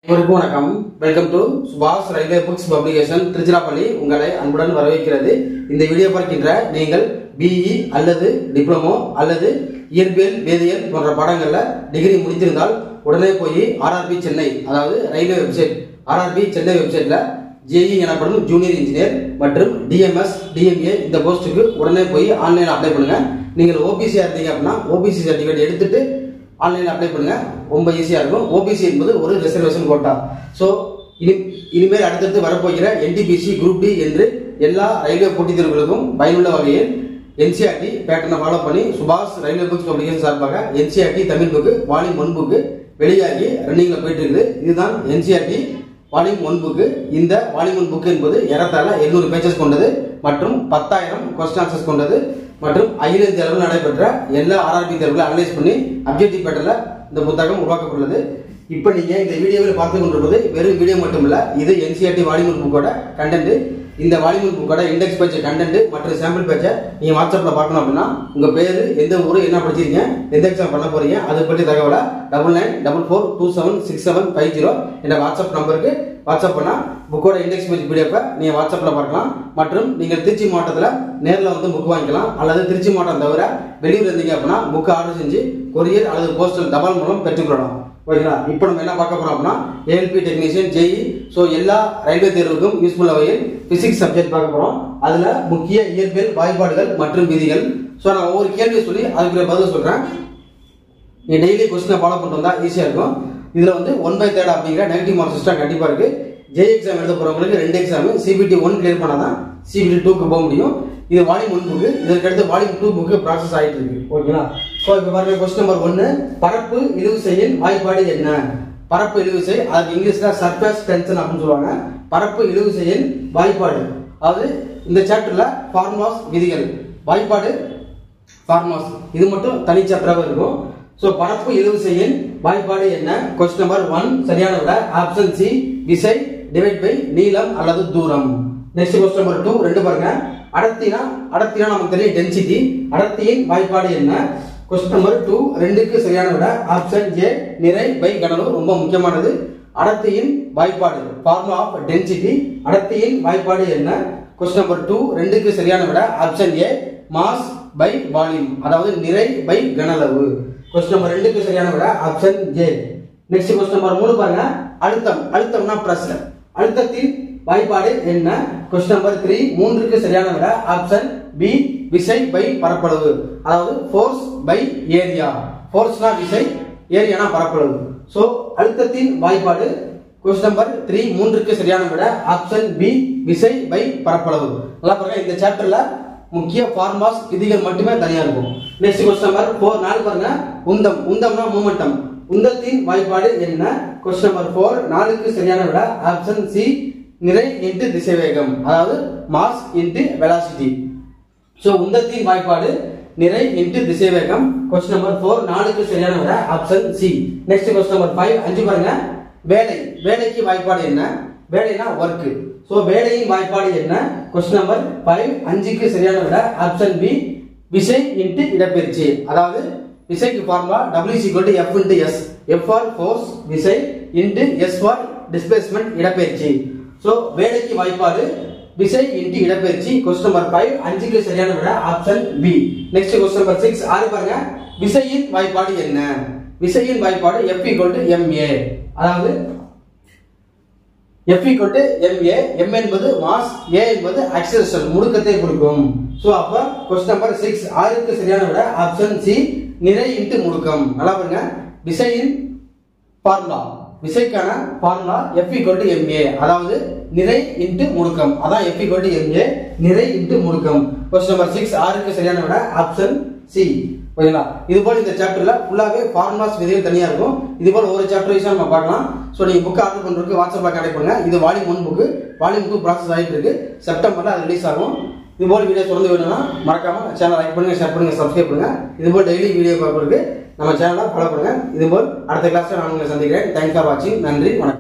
அனைவருக்கும் வணக்கம் welcome to Subash railway books publication Tiruchirappalli உங்களை அன்புடன் வரவேற்கிறது இந்த வீடியோ பார்க்கின்ற நீங்கள் பிஇ அல்லது டிப்ளமோ அல்லது இயற்பியல் வேதியியல் போன்ற பாடங்கள்ல டிகிரி முடித்திருந்தால் உடனே போய் ஆர்ஆர்பி சென்னை அதாவது ரயில்வே வெப்சைட் ஆர்ஆர்பி சென்னை வெப்சைட்ல ஜேஇ எனப்படும் ஜூனியர் இன்ஜினியர் மற்றும் டிஎம்எஸ் டிஎம்ஏ இந்த போஸ்ட்டுக்கு உடனே போய் ஆன்லைனில் அப்ளை பண்ணுங்க நீங்கள் ஓபிசியா இருந்தீங்க அப்படின்னா ஓபிசி சர்டிஃபிகேட் எடுத்துட்டு ஆன்லைனில் அப்ளை பண்ணுங்க ரொம்ப ஈஸியாக இருக்கும் ஓபிசி என்பது ஒரு ரிசர்வேஷன் கோட்டா ஸோ இனி இனிமேல் அடுத்தடுத்து வரப்போகிற என்டிபிசி குரூப் டி என்று எல்லா ரயில்வே போட்டித் தேர்வுகளுக்கும் பயனுள்ள வகையில் என்சிஆர்டி பேட்டர்னை ஃபாலோ பண்ணி சுபாஷ் ரயில்வே புக்ஸ் பப்ளிகேஷன் சார்பாக NCRT Tamil book volume one book வெளியாகி ரன்னிங்கில் போயிட்டு இருக்குது இதுதான் என்சிஆர்டி வால்யூம் ஒன் புக்கு இந்த வால்யூம் ஒன் புக் என்பது ஏறத்தாழ எழுநூறு பேஜஸ் கொண்டது மற்றும் பத்தாயிரம் கொஸ்டின் ஆன்சர்ஸ் கொண்டது மற்றும் அகில இந்திய அளவில் நடைபெற்ற எல்லா ஆர்ஆர்பி தேர்வுகளை அனலைஸ் பண்ணி அப்ஜெக்டிவ் பேட்டர்ல இந்த புத்தகம் உருவாக்கப்பட்டுள்ளது இப்போ நீங்க இந்த வீடியோவில் பார்த்து கொண்டிருப்பது வெறும் வீடியோ மட்டும் இல்ல இது என்சிஆர்டி வால்யூம் புக்கோட கண்டென்ட் இந்த வால்யூம் புக்கோட இண்டெக்ஸ் பேஜ் கண்டென்ட் மற்றும் சாம்பிள் பேஜை நீங்க வாட்ஸ்அப்ல பார்க்கணும் அப்படின்னா உங்க பேரு எந்த ஊரு என்ன படிச்சிருக்கீங்க எந்த எக்ஸாம் பண்ண போறீங்க அதை பற்றி தகவலை double nine double four two seven six seven five zero என்ற வாட்ஸ்அப் நம்பருக்கு வாட்ஸ்அப் பண்ணா புக்கோட இண்டெக்ஸ் பேஜ் பிடிஎஃப் நீங்க வாட்ஸ்அப்ல பார்க்கலாம் மற்றும் நீங்கள் திருச்சி மாவட்டத்தில் நேரில் வந்து புக் வாங்கிக்கலாம் அல்லது திருச்சி மாவட்டம் தவிர வெளியூர் இருந்தீங்க அப்படின்னா புக் ஆர்டர் செஞ்சு கொரியர் அல்லது போஸ்டல் தபால் மூலம் பெற்றுக்கொள்ளலாம் ஓகேங்களா இப்போ நம்ம என்ன பார்க்க போறோம் அப்படின்னா ஏஎல்பி டெக்னீஷியன் ஜேஇ ஸோ எல்லா ரயில்வே தேர்வுக்கும் யூஸ்ஃபுல் வகையில் பிசிக்ஸ் சப்ஜெக்ட் பார்க்க போறோம் அதுல முக்கிய இயற்பியல் வாய்ப்பாடுகள் மற்றும் விதிகள் ஸோ நான் ஒவ்வொரு கேள்வியை சொல்லி அதுக்குரிய பதில் சொல்றேன் நீ டெய்லி கொஸ்டினை ஃபாலோ பண்ணிட்டு வந்தா ஈஸியாக இருக்கும் இதில் வந்து ஒன் பை தேர்ட் அப்படிங்கிற நெகட்டிவ் மார்க் சிஸ்டம் கண்டிப்பாக இருக்கு ஜே எக்ஸாம் எழுத போகிறவங்களுக்கு ரெண்டு எக்ஸாம் சிபிடி ஒன் கிளியர் பண்ணால் தான் சிபிடி டூக்கு போக முடியும் இது வால்யூம் ஒன் புக்கு இதற்கு அடுத்து வால்யூம் டூ புக்கு ப்ராசஸ் ஆகிட்டு இருக்கு ஓகேங்களா ஸோ இப்போ பாருங்க கொஸ்டின் நம்பர் ஒன்று பரப்பு இழுவிசையின் வாய்ப்பாடு என்ன பரப்பு இழுவிசை அதுக்கு இங்கிலீஷ்ல சர்ஃபேஸ் டென்ஷன் அப்படின்னு சொல்லுவாங்க பரப்பு இழுவிசையின் வாய்ப்பாடு அதாவது இந்த சாப்டர்ல ஃபார்முலாஸ் விதிகள் வாய்ப்பாடு ஃபார்மாஸ் இது மட்டும் தனி சாப்டராக இருக்கும் ஸோ பரப்பு இழுவிசையின் வாய்ப்பாடு என்ன கொஸ்டின் நம்பர் ஒன் சரியான விட ஆப்ஷன் சி விசை டிவைட் பை நீளம் அல்லது தூரம் நெக்ஸ்ட் கொஸ்டின் நம்பர் டூ ரெண்டு பாருங்க அடர்த்தினா அடர்த்தினா நமக்கு தெரியும் டென்சிட்டி அடர்த்தியின் வாய்ப்பாடு என்ன கொஸ்டின் நம்பர் டூ ரெண்டுக்கு சரியான விட ஆப்ஷன் ஏ நிறை பை கனவு ரொம்ப முக்கியமானது அடர்த்தியின் வாய்ப்பாடு ஃபார்முலா ஆஃப் டென்சிட்டி அடர்த்தியின் வாய்ப்பாடு என்ன கொஸ்டின் நம்பர் டூ ரெண்டுக்கு சரியான விட option A mass by volume அதாவது நிறை பை கனளவு கொஸ்டின் நம்பர் ரெண்டுக்கு சரியான விட option A next question number மூணு பாருங்க அழுத்தம் அழுத்தம்னா பிரஷர் அழுத்தத்தின் வாய்ப்பாடு என்ன கொஸ்டின் நம்பர் த்ரீ மூன்றுக்கு சரியான விட ஆப்ஷன் பி விசை பை பரப்பளவு அதாவது ஃபோர்ஸ் பை ஏரியா ஃபோர்ஸ்னா விசை ஏரியானா பரப்பளவு சோ அழுத்தத்தின் வாய்ப்பாடு கொஸ்டின் நம்பர் த்ரீ மூன்றுக்கு சரியான விட ஆப்ஷன் பி விசை பை பரப்பளவு நல்லா பாருங்க இந்த சாப்டர்ல முக்கிய ஃபார்மாஸ் விதிகள் மட்டுமே தனியா இருக்கும் நெக்ஸ்ட் கொஸ்டின் நம்பர் ஃபோர் நாலு பாருங்க உந்தம் உந்தம்னா மூமெண்டம் உந்தத்தின் வாய்ப்பாடு என்ன கொஸ்டின் நம்பர் ஃபோர் நாலுக்கு சரியான விட ஆப்ஷன் சி நிறை இன்ட்டு திசைவேகம் அதாவது மாஸ் இன்ட்டு வெலாசிட்டி சோ உந்தத்தின் வாய்ப்பாடு நிறை இன்ட்டு திசைவேகம் கொஸ்டின் நம்பர் ஃபோர் நாலுக்கு சரியான விட option C next question number five அஞ்சு பாருங்க வேலை வேலைக்கு வாய்ப்பாடு என்ன வேலைனா ஒர்க் சோ வேலையின் வாய்ப்பாடு என்ன கொஸ்டின் நம்பர் ஃபைவ் அஞ்சுக்கு சரியான விட ஆப்ஷன் பி விசை இன்ட்டு இடப்பெயர்ச்சி அதாவது விசைக்கு formula W equal to F into S F R force விசை இன்ட்டு எஸ் ஃபார் டிஸ்பிளேஸ்மெண்ட் இடப்பெயர்ச்சி சோ வேலைக்கு வாய்ப்பாடு விசை இன்ட்டு இடப்பெயர்ச்சி கொஸ்டின் நம்பர் ஃபைவ் அஞ்சுக்கு சரியான விட option B next question number six ஆறு பாருங்க விசையின் வாய்ப்பாடு என்ன விசையின் வாய்ப்பாடு எஃப் ஈக்குவல் டு எம்ஏ அதாவது F equal to MA M என்பது மாஸ் ஏ என்பது அக்சலேஷன் முடுக்கத்தை கொடுக்கும் சோ அப்ப கொஸ்டின் நம்பர் சிக்ஸ் ஆறுக்கு சரியான விட ஆப்ஷன் சி நிறை இன்ட்டு முடுக்கம் நல்லா பாருங்க விசையின் ஃபார்முலா விசைக்கான formula F equal to MA அதாவது நிறை இன்ட்டு முடுக்கம் அதான் எஃப் ஈக்குவல் டு எம்ஏ நிறை இன்ட்டு முடுக்கம் கொஸ்டின் நம்பர் சிக்ஸ் ஆறுக்கு சரியான விட ஆப்ஷன் சி ஓகேங்களா இது போல இந்த சாப்டர்ல ஃபுல்லாவே ஃபார்முலாஸ் விதிகள் தனியா இருக்கும் இது போல ஒரு சாப்டர் வைஸா நம்ம பார்க்கலாம் ஸோ நீங்க புக் ஆர்டர் பண்றதுக்கு வாட்ஸ்அப்ல கனெக்ட் பண்ணுங்க இது volume one book volume two process ஆகிட்டு இருக்கு செப்டம்பர்ல அது ரிலீஸ் ஆகும் இது போல வீடியோ தொடர்ந்து வேணும்னா மறக்காம சேனல் லைக் பண்ணுங்க ஷேர் பண்ணுங்க சப்ஸ்கிரைப் பண்ணுங்க இது போல் டெய்லி வீடியோ பார்க்கறதுக்கு நம்ம சேனலை ஃபாலோ பண்ணுங்க இது போல் அடுத்த கிளாஸ்ல நான் உங்களை சந்திக்கிறேன் தேங்க்ஸ் ஃபார் வாட்சிங் நன்றி வணக்கம்